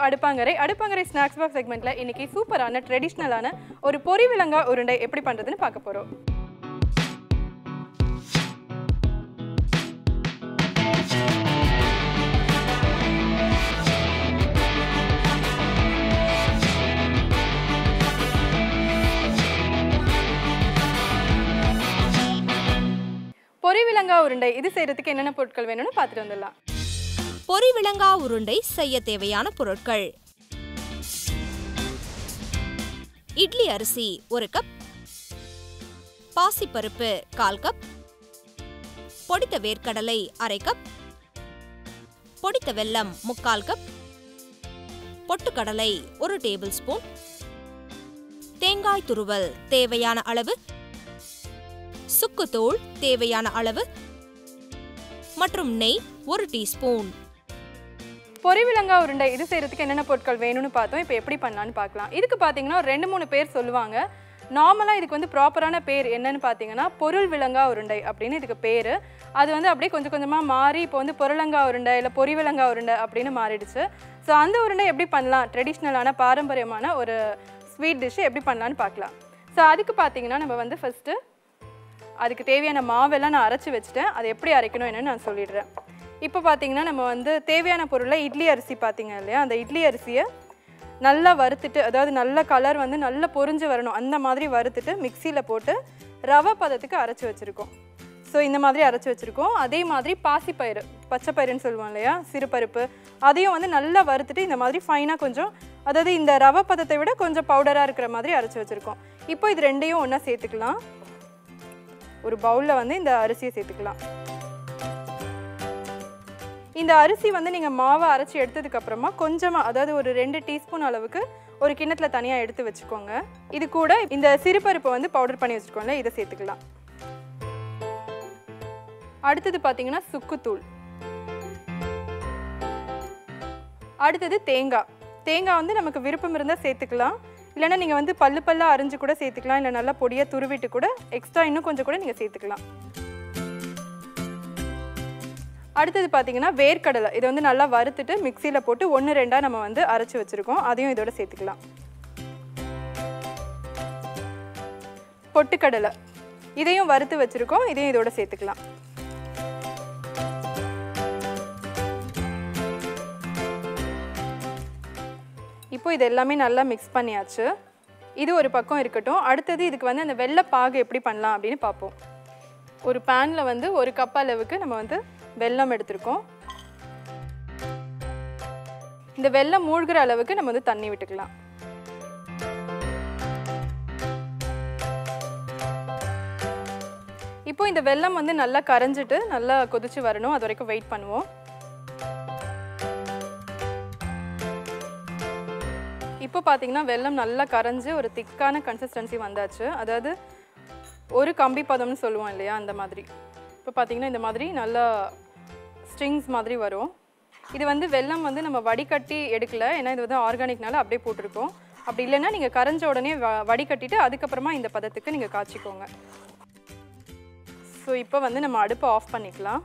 அடுப்பாங்கரை அடுப்பாங்கரை snacks box செக்மெண்ட்ல இன்னைக்கு சூப்பரான ட்ரெடிஷ்னலான ஒரு பொரி விலங்கா உருண்டை எப்படி பண்றதுன்னு பார்க்க போறோம் பொரி விலங்கா உருண்டை இது செய்யறதுக்கு என்னென்ன பொருட்கள் வேணும்னு பார்த்துட்டு வந்துடலாம் பொரி விளங்கா உருண்டை செய்ய தேவையான பொருட்கள் இட்லி அரிசி ஒரு கப் பாசிப்பருப்பு கால் கப் பொடித்த வேர்க்கடலை அரை கப் பொடித்த வெல்லம் முக்கால் கப் பொட்டுக்கடலை ஒரு டேபிள் ஸ்பூன் தேங்காய் துருவல் தேவையான அளவு சுக்குத்தூள் தேவையான அளவு மற்றும் நெய் ஒரு டீஸ்பூன் பொரி விலங்கா உருண்டை இது செய்யறதுக்கு என்னென்ன பொருட்கள் வேணும்னு பார்த்தோம் இப்போ எப்படி பண்ணலான்னு பார்க்கலாம் இதுக்கு பார்த்தீங்கன்னா ஒரு ரெண்டு மூணு பேர் சொல்லுவாங்க நார்மலாக இதுக்கு வந்து ப்ராப்பரான பேர் என்னன்னு பார்த்தீங்கன்னா பொருள் விலங்கா உருண்டை அப்படின்னு இதுக்கு பேர் அது வந்து அப்படியே கொஞ்சம் கொஞ்சமாக மாறி இப்போ வந்து பொருளங்கா உருண்டை இல்லை பொரி விலங்கா உருண்டை அப்படின்னு மாறிடுச்சு ஸோ அந்த உருண்டை எப்படி பண்ணலாம் ட்ரெடிஷ்னலான பாரம்பரியமான ஒரு ஸ்வீட் டிஷ்ஷு எப்படி பண்ணலான்னு பார்க்கலாம் ஸோ அதுக்கு பார்த்தீங்கன்னா நம்ம வந்து ஃபஸ்ட்டு அதுக்கு தேவையான மாவெல்லாம் நான் அரைச்சி வச்சுட்டேன் அது எப்படி அரைக்கணும் என்னன்னு நான் சொல்லிடுறேன் இப்போ பார்த்தீங்கன்னா நம்ம வந்து தேவையான பொருளை இட்லி அரிசி பார்த்தீங்க இல்லையா அந்த இட்லி அரிசியை நல்லா வறுத்துட்டு அதாவது நல்ல கலர் வந்து நல்லா பொரிஞ்சு வரணும் அந்த மாதிரி வறுத்துட்டு மிக்சியில் போட்டு ரவை பதத்துக்கு அரைச்சி வச்சுருக்கோம் ஸோ இந்த மாதிரி அரைச்சி வச்சுருக்கோம் அதே மாதிரி பாசிப்பயிறு பச்சைப்பயிறுன்னு சொல்லுவோம் இல்லையா சிறுபருப்பு அதையும் வந்து நல்லா வறுத்துட்டு இந்த மாதிரி ஃபைனாக கொஞ்சம் அதாவது இந்த ரவை பதத்தை விட கொஞ்சம் பவுடராக இருக்கிற மாதிரி அரைச்சி வச்சுருக்கோம் இப்போ இது ரெண்டையும் ஒன்றா சேர்த்துக்கலாம் ஒரு பவுலில் வந்து இந்த அரிசியை சேர்த்துக்கலாம் இந்த அரிசி வந்து நீங்கள் மாவை அரைச்சி எடுத்ததுக்கு அப்புறமா கொஞ்சமாக அதாவது ஒரு ரெண்டு டீஸ்பூன் அளவுக்கு ஒரு கிண்ணத்தில் தனியாக எடுத்து வச்சுக்கோங்க இது கூட இந்த சிறுபருப்பை வந்து பவுடர் பண்ணி வச்சுக்கோங்களே இதை சேர்த்துக்கலாம் அடுத்தது பார்த்தீங்கன்னா சுக்குத்தூள் அடுத்தது தேங்காய் தேங்காய் வந்து நமக்கு விருப்பம் இருந்தால் சேர்த்துக்கலாம் இல்லைன்னா நீங்கள் வந்து பல்லு பல்லாக அரிஞ்சு கூட சேர்த்துக்கலாம் இல்லை நல்லா பொடியாக துருவிட்டு கூட எக்ஸ்ட்ரா இன்னும் கொஞ்சம் கூட நீங்கள் சேர்த்துக்கலாம் அடுத்தது பார்த்தீங்கன்னா வேர்க்கடலை இதை வந்து நல்லா வறுத்துட்டு மிக்சியில் போட்டு ஒன்று ரெண்டாக நம்ம வந்து அரைச்சி வச்சுருக்கோம் அதையும் இதோட சேர்த்துக்கலாம் பொட்டுக்கடலை இதையும் வறுத்து வச்சுருக்கோம் இதையும் இதோட சேர்த்துக்கலாம் இப்போ இது எல்லாமே நல்லா மிக்ஸ் பண்ணியாச்சு இது ஒரு பக்கம் இருக்கட்டும் அடுத்தது இதுக்கு வந்து அந்த வெள்ளை பாகு எப்படி பண்ணலாம் அப்படின்னு பார்ப்போம் ஒரு பேனில் வந்து ஒரு கப் அளவுக்கு நம்ம வந்து வெல்லம் எடுத்திருக்கோம் இந்த வெல்லம் மூழ்கிற அளவுக்கு நம்ம வந்து தண்ணி விட்டுக்கலாம் இப்போ இந்த வெல்லம் வந்து நல்லா கரைஞ்சிட்டு நல்லா கொதிச்சு வரணும் அது வரைக்கும் வெயிட் பண்ணுவோம் இப்போ பார்த்தீங்கன்னா வெல்லம் நல்லா கரைஞ்சு ஒரு திக்கான கன்சிஸ்டன்சி வந்தாச்சு அதாவது ஒரு கம்பி பதம்னு சொல்லுவோம் இல்லையா அந்த மாதிரி இப்போ பார்த்தீங்கன்னா இந்த மாதிரி நல்லா ஸ்ட்ரிங்ஸ் மாதிரி வரும் இது வந்து வெல்லம் வந்து நம்ம வடிகட்டி எடுக்கல ஏன்னா இது வந்து ஆர்கானிக்னால அப்படியே போட்டிருக்கோம் அப்படி இல்லைன்னா நீங்கள் கரைஞ்ச உடனே வ வடிகட்டிட்டு அதுக்கப்புறமா இந்த பதத்துக்கு நீங்கள் காய்ச்சிக்கோங்க ஸோ இப்போ வந்து நம்ம அடுப்பை ஆஃப் பண்ணிக்கலாம்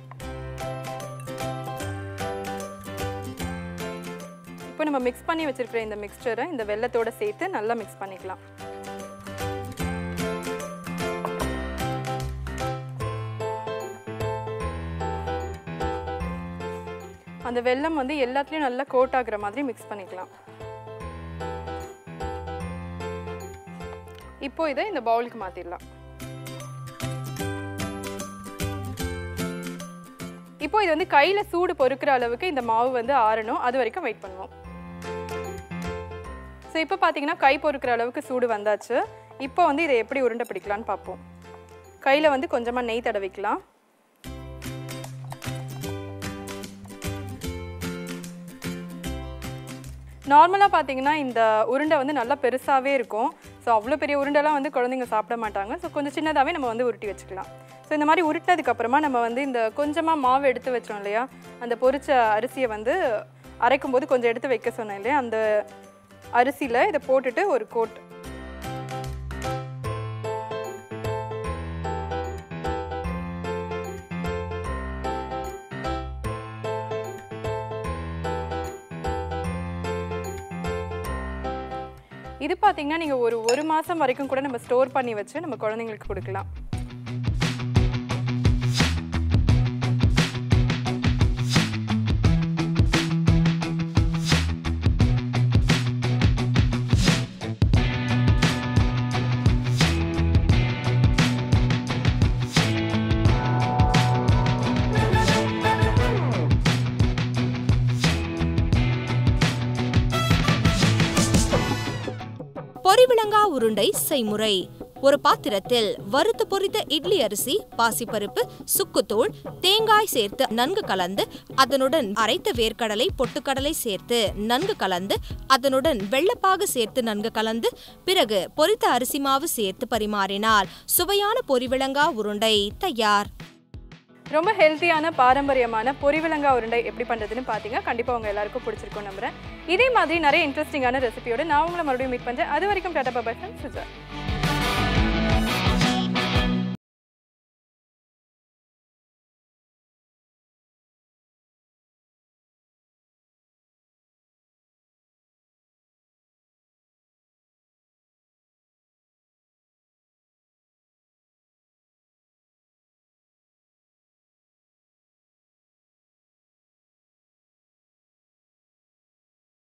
இப்போ நம்ம மிக்ஸ் பண்ணி வச்சிருக்கிற இந்த மிக்ஸ்சரை இந்த வெள்ளத்தோட சேர்த்து நல்லா மிக்ஸ் பண்ணிக்கலாம் அந்த வெல்லம் வந்து எல்லாத்துலேயும் நல்லா கோட் ஆகுற மாதிரி மிக்ஸ் பண்ணிக்கலாம் இப்போ இதை இந்த பவுலுக்கு மாற்றிடலாம் இப்போ இது வந்து கையில் சூடு பொறுக்கிற அளவுக்கு இந்த மாவு வந்து ஆறணும் அது வரைக்கும் வெயிட் பண்ணுவோம் ஸோ இப்போ பார்த்தீங்கன்னா கை பொறுக்கிற அளவுக்கு சூடு வந்தாச்சு இப்போ வந்து இதை எப்படி உருண்டை பிடிக்கலான்னு பார்ப்போம் கையில் வந்து கொஞ்சமாக நெய் தடவிக்கலாம் நார்மலாக பார்த்தீங்கன்னா இந்த உருண்டை வந்து நல்லா பெருசாகவே இருக்கும் ஸோ அவ்வளோ பெரிய உருண்டைலாம் வந்து குழந்தைங்க சாப்பிட மாட்டாங்க ஸோ கொஞ்சம் சின்னதாகவே நம்ம வந்து உருட்டி வச்சுக்கலாம் ஸோ இந்த மாதிரி உருட்டினதுக்கப்புறமா நம்ம வந்து இந்த கொஞ்சமாக மாவு எடுத்து வச்சோம் இல்லையா அந்த பொரிச்ச அரிசியை வந்து அரைக்கும் போது கொஞ்சம் எடுத்து வைக்க சொன்னேன் இல்லையா அந்த அரிசியில் இதை போட்டுட்டு ஒரு கோட் இது பார்த்தீங்கன்னா நீங்கள் ஒரு ஒரு மாதம் வரைக்கும் கூட நம்ம ஸ்டோர் பண்ணி வச்சு நம்ம குழந்தைங்களுக்கு கொடுக்கலாம் பொரிவிளங்கா உருண்டை செய்முறை ஒரு பாத்திரத்தில் வறுத்து பொரித்த இட்லி அரிசி பாசிப்பருப்பு சுக்குத்தூள் தேங்காய் சேர்த்து நன்கு கலந்து அதனுடன் அரைத்த வேர்க்கடலை பொட்டுக்கடலை சேர்த்து நன்கு கலந்து அதனுடன் வெள்ளப்பாகு சேர்த்து நன்கு கலந்து பிறகு பொரித்த அரிசி மாவு சேர்த்து பரிமாறினால் சுவையான பொரிவிளங்கா உருண்டை தயார் ரொம்ப ஹெல்த்தியான பாரம்பரியமான பொரிவிலங்கா உருண்டை எப்படி பண்ணுறதுன்னு பார்த்தீங்க கண்டிப்பாக உங்கள் எல்லாருக்கும் பிடிச்சிருக்கும் நம்புறேன் இதே மாதிரி நிறைய இன்ட்ரெஸ்டிங்கான ரெசிபியோட நான் உங்களை மறுபடியும் மீட் பண்ணுறேன் அது வரைக்கும் டாடா பாபாய் ஃப்ரம் சுஜா